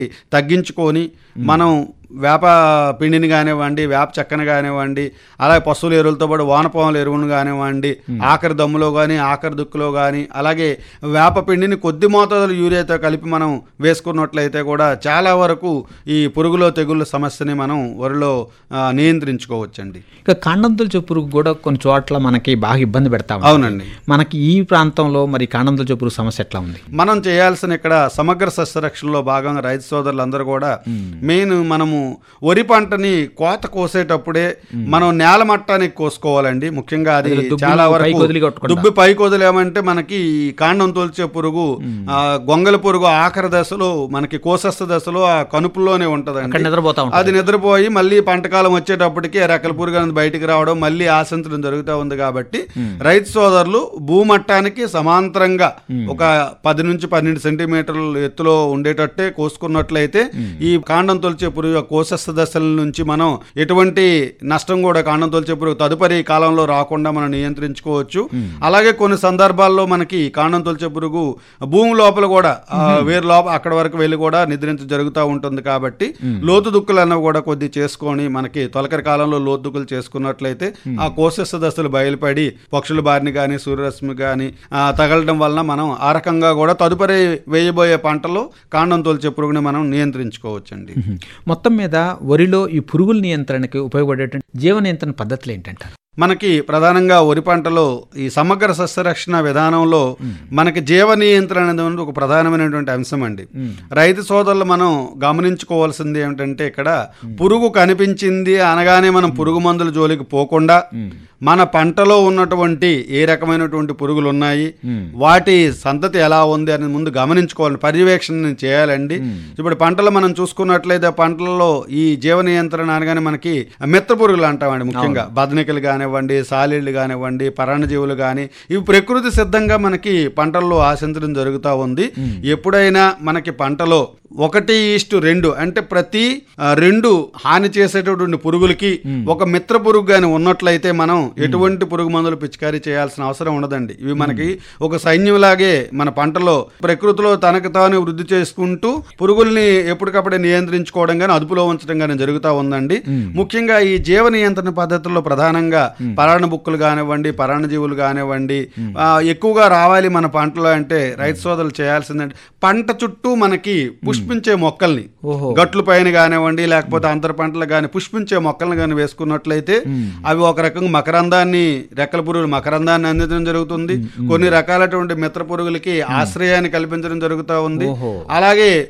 తగ్గించుకొని మనం వేప పిండిని కానివ్వండి వేప చెక్కని కానివ్వండి అలాగే పశువుల ఎరువులతో పాటు వానపాముల ఎరువును కానివ్వండి ఆఖరి దమ్ములో కానీ ఆఖరి దుక్కులో కానీ అలాగే వేప పిండిని కొద్ది మోతాదులో యూరియాతో కలిపి మనం వేసుకున్నట్లయితే కూడా చాలా వరకు ఈ పురుగులో తెగుళ్ళ సమస్యని మనం వరిలో ఆ, నియంత్రించుకోవచ్చండి ఇక కాండం తొలిచే పురుగు కూడా కొన్ని చోట్ల మనకి బాగా ఇబ్బంది పెడతా ఉంది. అవునండి మనకి ఈ ప్రాంతంలో మరి కాండం తొలిచే పురుగు సమస్య ఎట్లా ఉంది మనం చేయాల్సిన ఇక్కడ సమగ్ర సస్యరక్షణలో భాగంగా రైతు సోదరులందరూ కూడా మెయిన్ మనము వరి పంటని కోత కోసేటప్పుడే మనం నేల మట్టానికి కోసుకోవాలండి ముఖ్యంగా అది దుబ్బులు చాలా పైకి వరకు వదిలిగొట్టకుండా. దుబ్బి పైకి వదిలేమంటే మనకి ఈ కాండం తోల్చే పురుగు ఆ, గొంగల పురుగు ఆఖరి దశలో మనకి కోసస్థ దశలో ఆ కనుపులోనే అక్కడ ఉంటదండి నిద్రపోతా ఉంటాం అది నిద్రపోయి మళ్ళీ పంటకాలం వచ్చేటప్పటికి ఆ రెక్కల పురుగు అనేది బయటికి రావడం మళ్ళీ ఆశించడం జరుగుతూ ఉంది కాబట్టి రైతు సోదరులు భూమట్టానికి సమాంతరంగా ఒక పది నుంచి పన్నెండు సెంటీమీటర్ల ఎత్తులో ఉండేటట్టే కోసుకున్నట్లయితే ఈ కాండం తొలిచే పురుగు యొక్క కోశస్థ దశల నుంచి మనం ఎటువంటి నష్టం కూడా కాండం తొలిచే పురుగు తదుపరి కాలంలో రాకుండా మనం నియంత్రించుకోవచ్చు అలాగే కొన్ని సందర్భాల్లో మనకి కాండం తొలిచే పురుగు భూమి లోపల కూడా ఆ, వేరు లోపల అక్కడ వరకు వెళ్ళి కూడా నిద్రించ జరుగుతూ ఉంటుంది కాబట్టి లోతు దుక్కులు అన్నవి కూడా కొద్ది చేసుకొని మనకి తొలకరి కాలంలో లోతు దుక్కులు చేసుకున్నట్లయితే ఆ కోశస్థ దశలు బయలుపడి పక్షుల బారిని కానీ సూర్యరశ్మి కానీ తగలడం వలన మనం ఆ రకంగా కూడా తదుపరి వేయబోయే పంటలో కాండం తొలిచే పురుగుని మనం నియంత్రించుకోవచ్చండి మ్మ్. మొత్తం మీద వరిలో ఈ పురుగుల నియంత్రణకి ఉపయోగపడేటువంటి జీవ నియంత్రణ పద్ధతులు ఏంటంటారు మనకి ప్రధానంగా వరి పంటలో ఈ సమగ్ర సస్యరక్షణ విధానంలో మనకి జీవ నియంత్రణ అనేది ఒక ప్రధానమైనటువంటి అంశం అండి రైతు సోదరులు మనం గమనించుకోవాల్సింది ఏమిటంటే ఇక్కడ పురుగు కనిపించింది అనగానే మనం పురుగు మందుల జోలికి పోకుండా మన పంటలో ఉన్నటువంటి ఏ రకమైనటువంటి పురుగులు ఉన్నాయి వాటి సంతతి ఎలా ఉంది అని ముందు గమనించుకోవాలి పర్యవేక్షణ చేయాలండి ఇప్పుడు పంటలు మనం చూసుకున్నట్లయితే పంటలలో ఈ జీవ నియంత్రణ అనగానే మనకి మిత్ర పురుగులు అంటామండి ముఖ్యంగా బదనికలు కానివ్వండి సాలీళ్ళు కానివ్వండి పరాణజీవులు కానీ ఇవి ప్రకృతి సిద్ధంగా మనకి పంటల్లో ఆశించడం జరుగుతూ ఉంది ఎప్పుడైనా మనకి పంటలో ఒకటి ఈస్టు రెండు అంటే ప్రతి ఆ, రెండు హాని చేసేటటువంటి పురుగులకి ఒక మిత్ర పురుగు కానీ ఉన్నట్లయితే మనం ఎటువంటి పురుగు మందులు పిచికారీ చేయాల్సిన అవసరం ఉండదండి ఇవి మనకి ఒక సైన్యంలాగే మన పంటలో ప్రకృతిలో తనకు తాను వృద్ధి చేసుకుంటూ పురుగుల్ని ఎప్పటికప్పుడే నియంత్రించుకోవడం కానీ అదుపులో ఉంచడం కానీ జరుగుతూ ఉందండి ముఖ్యంగా ఈ జీవ నియంత్రణ పద్ధతుల్లో ప్రధానంగా పరాణ బుక్కులు కానివ్వండి పరాణజీవులు కానివ్వండి ఆ, ఎక్కువగా రావాలి మన పంటలో అంటే రైతు సోదరులు చేయాల్సిందంటే పంట చుట్టూ మనకి పుష్పించే మొక్కల్ని ఓహో. గట్లు పైన కానివ్వండి లేకపోతే అంతర పంటలు కానీ పుష్పించే మొక్కలను కానీ వేసుకున్నట్లయితే అవి ఒక రకంగా మకరందాన్ని రెక్కల పురుగులు మకరందాన్ని అందించడం జరుగుతుంది కొన్ని రకాలటువంటి మిత్ర పురుగులకి ఆశ్రయాన్ని కల్పించడం జరుగుతూ ఉంది ఓహో. అలాగే